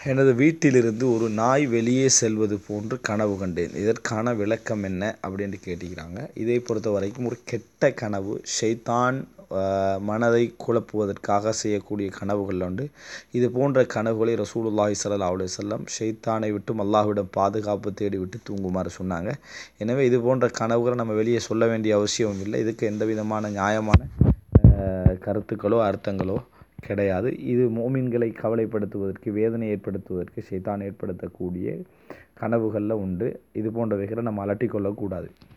எனது வீட்டிலிருந்து ஒரு நாய் வெளியே செல்வது போன்று கனவு கண்டேன் இதற்கான விளக்கம் என்ன அப்படின்னு கேட்டிருக்கிறாங்க இதை பொறுத்த வரைக்கும் ஒரு கெட்ட கனவு ஷைத்தான் மனதை குழப்புவதற்காக செய்யக்கூடிய கனவுகள் உண்டு இது போன்ற கனவுகளை ரசூலுல்லாஹி ஸல்லல்லாஹு அலைஹி வஸல்லம் ஷைத்தானை விட்டும் அல்லாஹ்விடம் பாதுகாப்பு தேடி விட்டு தூங்குமாறு சொன்னாங்க எனவே இது போன்ற கனவுகளை நம்ம வெளியே சொல்ல வேண்டிய அவசியம் இல்லை இதுக்கு எந்த விதமான நியாயமான கருத்துக்களோ அர்த்தங்களோ கிடையாது இது மோமின்களை கவலைப்படுத்துவதற்கு வேதனை ஏற்படுத்துவதற்கு ஷைத்தான் ஏற்படுத்தக்கூடிய கனவுகளில் உண்டு இது போன்றவைகளை நம்ம அலட்டிக் கொள்ளக்கூடாது